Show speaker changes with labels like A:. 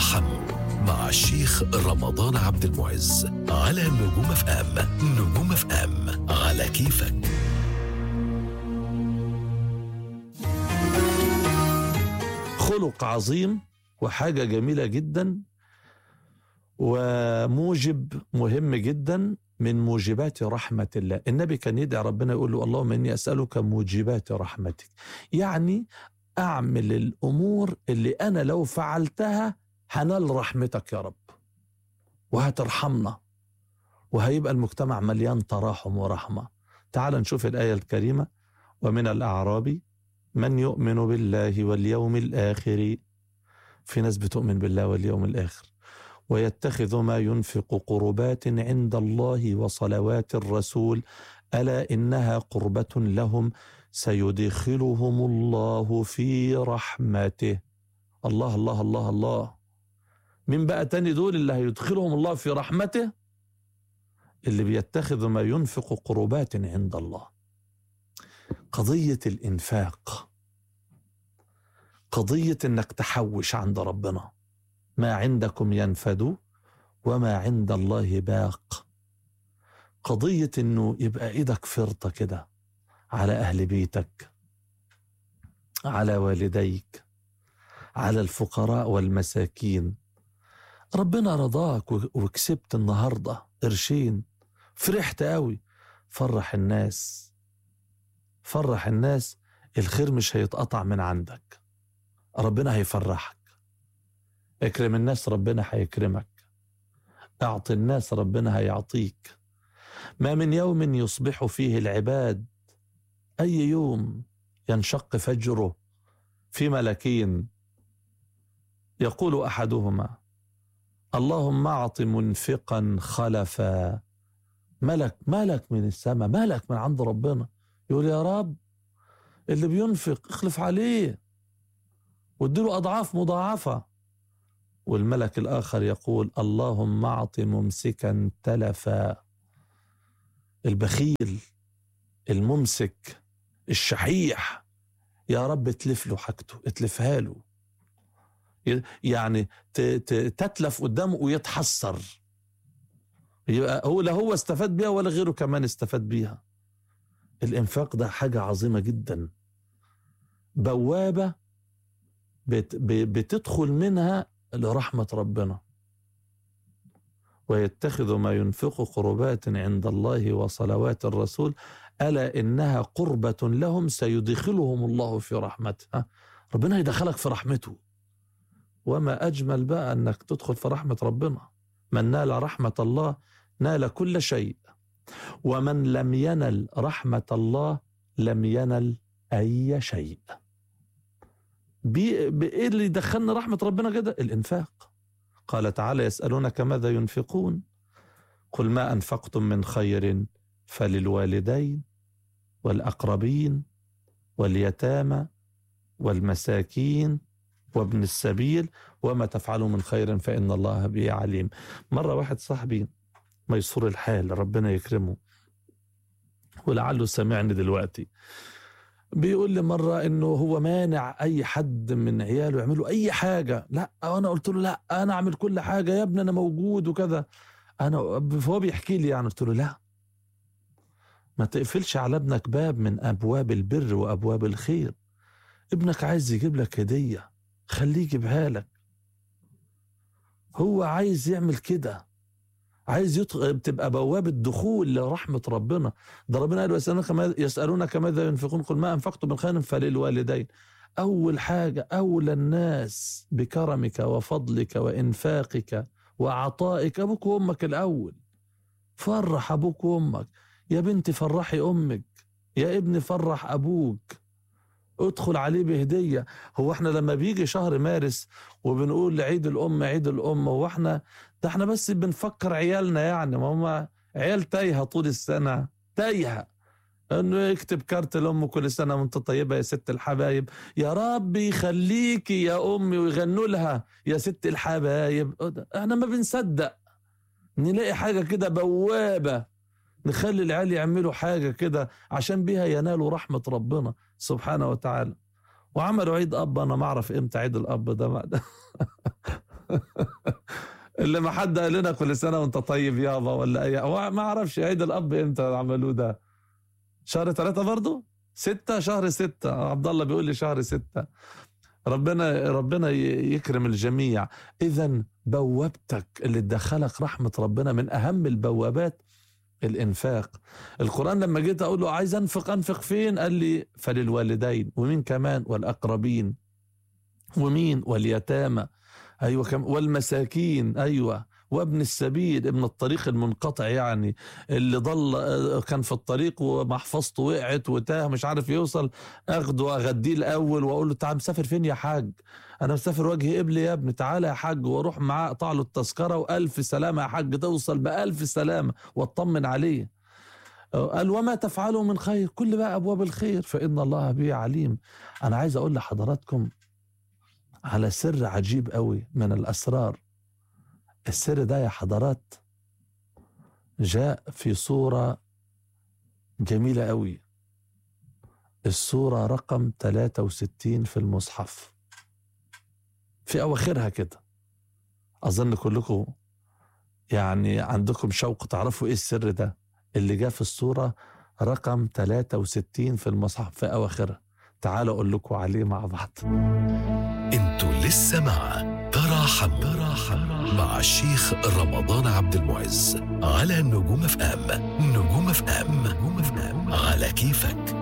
A: ترحموا مع الشيخ رمضان عبد المعز على نجوم اف ام نجوم اف ام على كيفك
B: خلق عظيم وحاجة جميلة جدا وموجب مهم جدا من موجبات رحمة الله النبي كان يدعي ربنا يقول له اللهم إني أسألك موجبات رحمتك يعني أعمل الأمور اللي أنا لو فعلتها هنال رحمتك يا رب وهترحمنا وهيبقى المجتمع مليان تراحم ورحمة تعال نشوف الآية الكريمة ومن الأعراب من يؤمن بالله واليوم الآخر في ناس بتؤمن بالله واليوم الآخر ويتخذ ما ينفق قربات عند الله وصلوات الرسول ألا إنها قربة لهم سيدخلهم الله في رحمته الله الله الله الله مين بقى تاني دول اللي هيدخلهم الله في رحمته اللي بيتخذ ما ينفق قربات عند الله قضية الإنفاق قضية إنك تحوش عند ربنا ما عندكم ينفد وما عند الله باق قضية إنه يبقى إيدك فرطة كده على أهل بيتك على والديك على الفقراء والمساكين ربنا رضاك وكسبت النهاردة قرشين فرحت قوي فرح الناس فرح الناس الخير مش هيتقطع من عندك ربنا هيفرحك اكرم الناس ربنا هيكرمك اعط الناس ربنا هيعطيك ما من يوم يصبح فيه العباد اي يوم ينشق فجره في ملكين يقول احدهما اللهم اعط منفقا خلفا ملك ملك من السماء ملك من عند ربنا يقول يا رب اللي بينفق اخلف عليه واديله اضعاف مضاعفه والملك الاخر يقول اللهم اعط ممسكا تلفا البخيل الممسك الشحيح يا رب اتلف له حاجته اتلفها له يعني تتلف قدامه ويتحسر يبقى هو لا هو استفاد بيها ولا غيره كمان استفاد بيها الانفاق ده حاجة عظيمة جدا بوابة بت بتدخل منها لرحمة ربنا ويتخذ ما ينفق قربات عند الله وصلوات الرسول ألا إنها قربة لهم سيدخلهم الله في رحمته ربنا يدخلك في رحمته وما أجمل بقى أنك تدخل في رحمة ربنا من نال رحمة الله نال كل شيء ومن لم ينل رحمة الله لم ينل أي شيء بإيه اللي دخلنا رحمة ربنا كده الإنفاق قال تعالى يسألونك ماذا ينفقون قل ما أنفقتم من خير فللوالدين والأقربين واليتامى والمساكين وابن السبيل وما تفعلوا من خير فإن الله به عليم مرة واحد صاحبي ميسور الحال ربنا يكرمه ولعله سمعني دلوقتي بيقول لي مرة انه هو مانع اي حد من عياله يعملوا اي حاجة لا انا قلت له لا انا اعمل كل حاجة يا ابني انا موجود وكذا انا فهو بيحكي لي يعني قلت له لا ما تقفلش على ابنك باب من ابواب البر وابواب الخير ابنك عايز يجيب لك هدية خليه يجيبها لك هو عايز يعمل كده عايز يدخل تبقى بوابة دخول لرحمة ربنا ده ربنا قال يسألونك يسألونك ماذا ينفقون قل ما أنفقتم من خير فللوالدين أول حاجة أولى الناس بكرمك وفضلك وإنفاقك وعطائك أبوك وأمك الأول فرح أبوك وأمك يا بنتي فرحي أمك يا ابني فرح أبوك ادخل عليه بهدية هو احنا لما بيجي شهر مارس وبنقول عيد الأم عيد الأم هو احنا ده احنا بس بنفكر عيالنا يعني ما هم عيال تايهة طول السنة تايهة انه يكتب كارت لامه كل سنه وانت طيبه يا ست الحبايب يا رب يخليكي يا امي ويغنوا لها يا ست الحبايب احنا ما بنصدق نلاقي حاجه كده بوابه نخلي العيال يعملوا حاجه كده عشان بيها ينالوا رحمه ربنا سبحانه وتعالى وعملوا عيد اب انا ما اعرف امتى عيد الاب ده اللي ما حد قال لنا كل سنه وانت طيب يابا ولا اي هو ما اعرفش عيد الاب امتى عملوه ده شهر ثلاثة برضه ستة شهر ستة عبد الله بيقول لي شهر ستة ربنا ربنا ي- يكرم الجميع اذا بوابتك اللي تدخلك رحمه ربنا من اهم البوابات الانفاق القران لما جيت اقول له عايز انفق انفق فين قال لي فللوالدين ومين كمان والاقربين ومين واليتامى ايوه كم والمساكين ايوه وابن السبيل ابن الطريق المنقطع يعني اللي ضل آه، كان في الطريق ومحفظته وقعت وتاه مش عارف يوصل اخده واغديه الاول واقول له تعال مسافر فين يا حاج انا مسافر وجه قبلي يا ابني تعالى يا حاج واروح معاه اقطع له التذكره والف سلامه يا حاج توصل بالف سلامه واطمن عليه قال وما تفعلوا من خير كل بقى ابواب الخير فان الله به عليم انا عايز اقول لحضراتكم على سر عجيب قوي من الاسرار السر ده يا حضرات جاء في صوره جميله قوي الصوره رقم 63 في المصحف في اواخرها كده اظن كلكم يعني عندكم شوق تعرفوا ايه السر ده اللي جاء في الصوره رقم 63 في المصحف في اواخرها تعالوا اقول لكم عليه مع بعض
A: انتوا لسه مع تراحم تراحم مع الشيخ رمضان عبد المعز على نجوم اف ام نجوم اف ام نجوم اف ام على كيفك